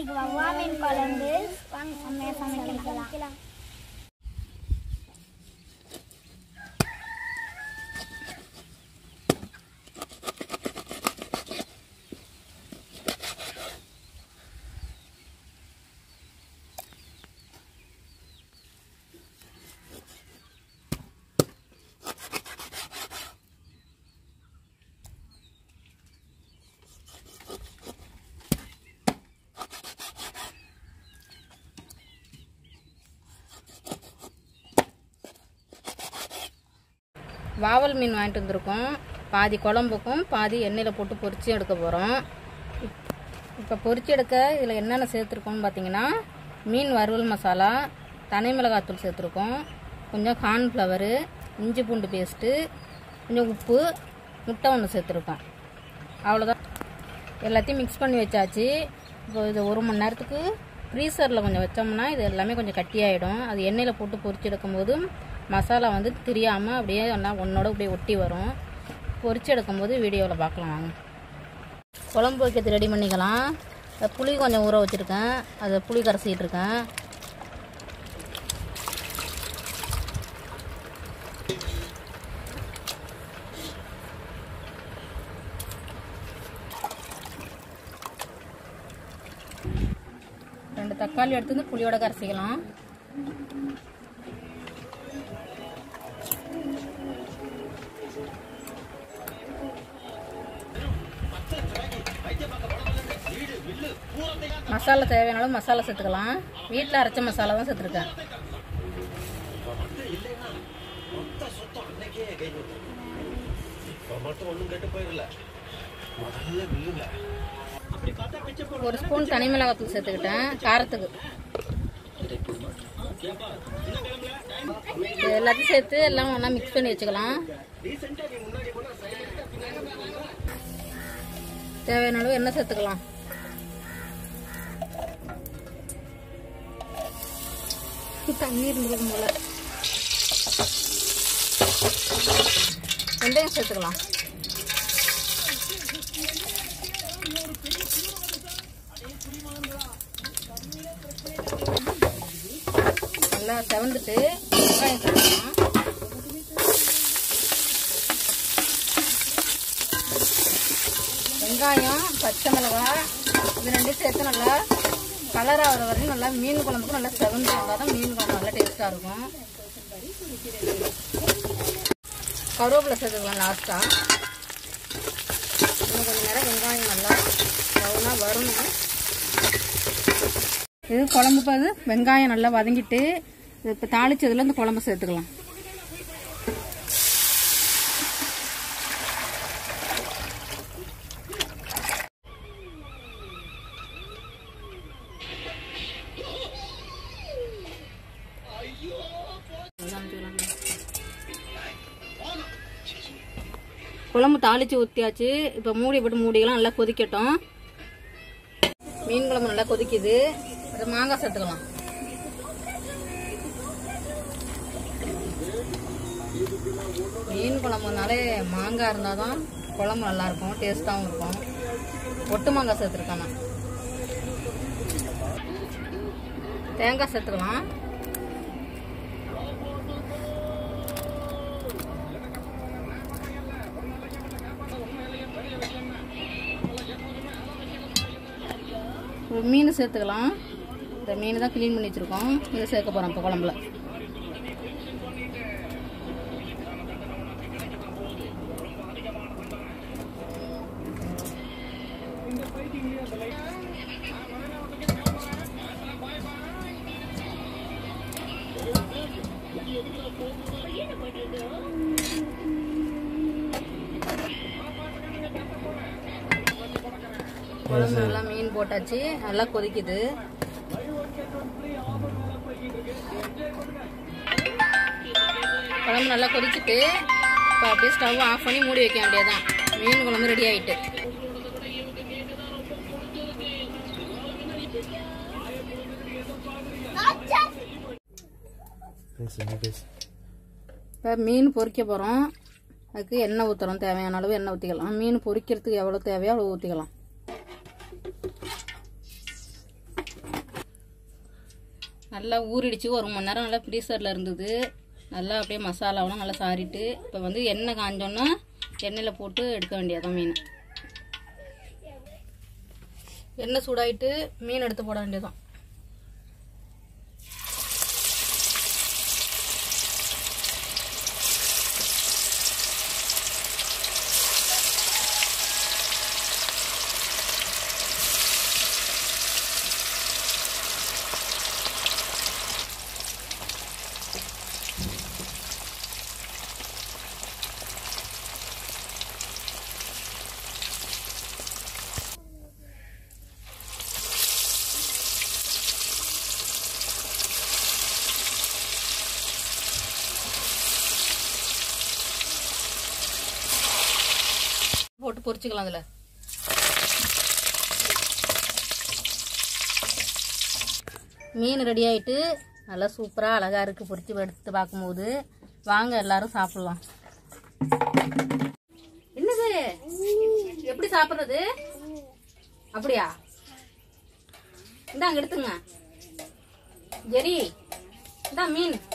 இன்னைக்கு வவ்வா மீன் குழம்பு வாங்க செம்மையா சமைக்கலாம் வாவல் மீன் வாங்கிட்டு வந்திருக்கோம் பாதி குழம்புக்கும் பாதி எண்ணெயில் போட்டு பொரிச்சு எடுக்க போகிறோம் இப்போ பொரிச்சு எடுக்க இதில் என்னென்ன சேர்த்துருக்கோம்னு பார்த்தீங்கன்னா மீன் வறுவல் மசாலா தனி மிளகாத்தூள் சேர்த்துருக்கோம் கொஞ்சம் கார்ன்ஃப்ளவரு இஞ்சி பூண்டு பேஸ்ட்டு கொஞ்சம் உப்பு முட்டை ஒன்று சேர்த்துருக்கோம் அவ்வளோதான் எல்லாத்தையும் மிக்ஸ் பண்ணி வச்சாச்சு இப்போ இது ஒரு மணி நேரத்துக்கு ஃப்ரீசரில் கொஞ்சம் வச்சோம்னா இது எல்லாமே கொஞ்சம் கட்டியாயிடும் அது எண்ணெயில் போட்டு பொரிச்சு எடுக்கும்போது மசாலா வந்து தெரியாமல் அப்படியே ஒன்றா ஒன்றோட அப்படியே ஒட்டி வரும் பொரிச்சு எடுக்கும்போது வீடியோவில் பார்க்கலாம் வாங்க குழம்பு வைக்கிறது ரெடி பண்ணிக்கலாம் இந்த புளி கொஞ்சம் ஊற வச்சுருக்கேன் அதை புளி கரைச்சிக்கிட்டு இருக்கேன் ரெண்டு தக்காளி எடுத்து வந்து புளியோட கரைச்சிக்கலாம் மசாலா தேவையான அளவு மசாலா சேர்த்துக்கலாம் வீட்டில் அரைச்ச மசாலா தான் சேர்த்துருக்கேன் ஒரு ஸ்பூன் தனி மிளகாத்தூள் சேர்த்துக்கிட்டேன் காரத்துக்கு இது எல்லாத்தையும் சேர்த்து எல்லாம் ஒன்றா மிக்ஸ் பண்ணி வச்சுக்கலாம் தேவையான அளவு எண்ணெய் சேர்த்துக்கலாம் தண்ணி இருந்துக்கும் போல வெந்தயம் சேர்த்துக்கலாம் நல்லா செவந்துட்டு வெங்காயம் சேர்த்துக்கலாம் வெங்காயம் பச்சை மிளகாய் இது ரெண்டும் சேர்த்து நல்லா கலர் ஆகிற வரையும் நல்லா மீன் குழம்புக்கு நல்லா செவந்து வந்தால் தான் மீன் குழம்பு நல்லா டேஸ்ட்டாக இருக்கும் கருவேப்பிலை சேர்த்துக்கலாம் லாஸ்ட்டாக இன்னும் கொஞ்சம் நேரம் வெங்காயம் நல்லா ப்ரௌனாக வரணும் இது குழம்பு பாது வெங்காயம் நல்லா வதங்கிட்டு இப்போ தாளிச்சதுல இந்த குழம்பு சேர்த்துக்கலாம் குழம்பு தாளிச்சு ஊற்றியாச்சு இப்போ மூடி போட்டு மூடிக்கலாம் நல்லா கொதிக்கட்டும் மீன் குழம்பு நல்லா கொதிக்குது அது மாங்காய் சேர்த்துக்கலாம் மீன் குழம்புனாலே மாங்காய் இருந்தால் தான் குழம்பு நல்லா இருக்கும் டேஸ்ட்டாகவும் இருக்கும் ஒட்டு மாங்காய் சேர்த்துருக்கேன் நான் தேங்காய் சேர்த்துக்கலாம் ஒரு மீன் சேர்த்துக்கலாம் இந்த மீன் தான் க்ளீன் பண்ணி வச்சுருக்கோம் இதை சேர்க்க போகிறோம் இப்போ குழம்புல குழம்பு நல்லா மீன் போட்டாச்சு நல்லா கொதிக்குது குழம்பு நல்லா கொதிச்சுட்டு இப்போ அப்படியே ஸ்டவ் ஆஃப் பண்ணி மூடி வைக்க வேண்டியதுதான் மீன் குழம்பு ரெடி ஆயிட்டு இப்போ மீன் பொரிக்க போகிறோம் அதுக்கு எண்ணெய் ஊற்றுறோம் தேவையான அளவு எண்ணெய் ஊற்றிக்கலாம் மீன் பொரிக்கிறதுக்கு எவ்வளோ தேவையோ அவ்வளோ ஊற்றிக்கலாம் நல்லா ஊறிடுச்சு ஒரு மணி நேரம் நல்லா ஃப்ரீசரில் இருந்தது நல்லா அப்படியே மசாலாவெலாம் நல்லா சாரிட்டு இப்போ வந்து எண்ணெய் காஞ்சோன்னா எண்ணெயில் போட்டு எடுக்க வேண்டியதான் மீன் எண்ணெய் சூடாயிட்டு மீன் எடுத்து போட வேண்டியதான் போட்டு பொரிச்சுக்கலாம் அதில் மீன் ரெடி ஆயிட்டு நல்லா சூப்பராக அழகாக இருக்குது பொரிச்சு எடுத்து பார்க்கும்போது வாங்க எல்லாரும் சாப்பிட்லாம் என்னது எப்படி சாப்பிட்றது அப்படியா இந்தாங்க எடுத்துங்க ஜெரி இந்தா மீன்